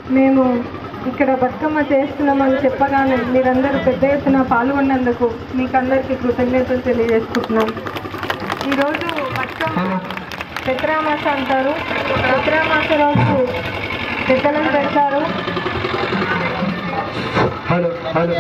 మేము ఇక్కడ బతుకమ్మ చేస్తున్నామని చెప్పగానే మీరందరూ పెద్ద ఎత్తున పాల్గొన్నందుకు మీకు అందరికీ కృతజ్ఞతలు తెలియజేసుకుంటున్నాం ఈరోజు బతుకమ్మ పెత్రామాస అంటారు పెత్రామాస రోజు పెద్దలను పెడతారు హలో హలో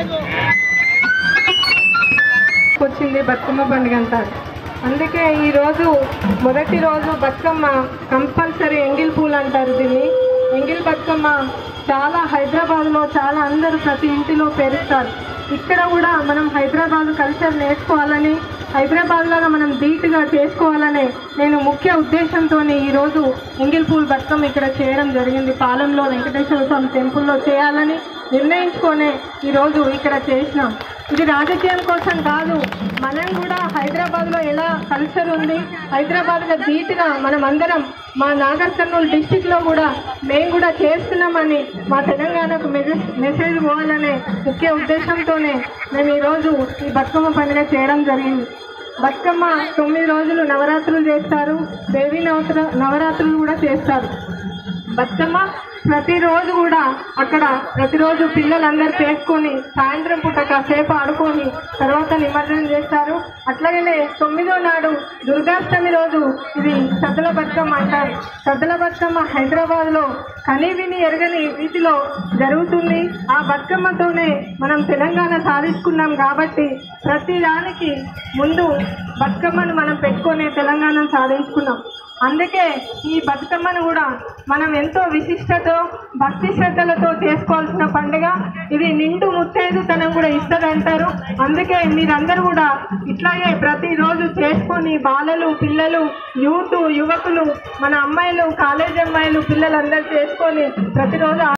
వచ్చింది బతుకమ్మ పండుగ అంటారు అందుకే ఈరోజు మొదటి రోజు బతుకమ్మ కంపల్సరీ ఎంగిల్ పూలు అంటారు దీన్ని ఎంగిల్ బతుకమ్మ చాలా హైదరాబాద్లో చాలా అందరూ ప్రతి ఇంటిలో పేరుస్తారు ఇక్కడ కూడా మనం హైదరాబాద్ కల్చర్ నేర్చుకోవాలని హైదరాబాద్ లాగా మనం ధీటుగా చేసుకోవాలనే నేను ముఖ్య ఉద్దేశంతో ఈరోజు ఎంగిల్ పూల్ బతుకమ్మ ఇక్కడ చేయడం జరిగింది పాలెంలో వెంకటేశ్వర స్వామి టెంపుల్లో చేయాలని నిర్ణయించుకొనే ఈరోజు ఇక్కడ చేసినాం ఇది రాజకీయం కోసం కాదు మనం కూడా హైదరాబాద్లో ఎలా కల్చర్ ఉంది హైదరాబాద్లో ధీటుగా మనం అందరం మా నాగర్ కర్నూలు డిస్టిక్లో కూడా మేము కూడా చేస్తున్నామని మా తెలంగాణకు మెసేజ్ మెసేజ్ పోవాలనే ముఖ్య ఉద్దేశంతోనే మేము ఈరోజు ఈ బతుకమ్మ పండుగ చేయడం జరిగింది బతుకమ్మ తొమ్మిది రోజులు నవరాత్రులు చేస్తారు దేవీ నవత్ర నవరాత్రులు కూడా చేస్తారు బతుకమ్మ ప్రతిరోజు కూడా అక్కడ ప్రతిరోజు పిల్లలందరూ చేసుకొని సాయంత్రం పూట కాసేపు ఆడుకొని తర్వాత నిమజ్జనం చేస్తారు అట్లాగనే తొమ్మిదో నాడు దుర్గాష్టమి రోజు ఇది సద్దుల బతుకమ్మ అంటారు సద్దుల బతుకమ్మ హైదరాబాద్లో కని విని ఎరగని రీతిలో జరుగుతుంది ఆ బతుకమ్మతోనే మనం తెలంగాణ సాధించుకున్నాం కాబట్టి ప్రతి దానికి ముందు బతుకమ్మను మనం పెట్టుకొని తెలంగాణను సాధించుకున్నాం అందుకే ఈ బతుకమ్మను కూడా మనం ఎంతో విశిష్టతో భక్తి శ్రద్ధలతో చేసుకోవాల్సిన పండుగ ఇది నిండు ముత్తైదుతనం కూడా ఇస్తుందంటారు అందుకే మీరందరూ కూడా ఇట్లాగే ప్రతిరోజు చేసుకొని బాలలు పిల్లలు యూత్ యువకులు మన అమ్మాయిలు కాలేజ్ అమ్మాయిలు పిల్లలందరూ చేసుకొని ప్రతిరోజు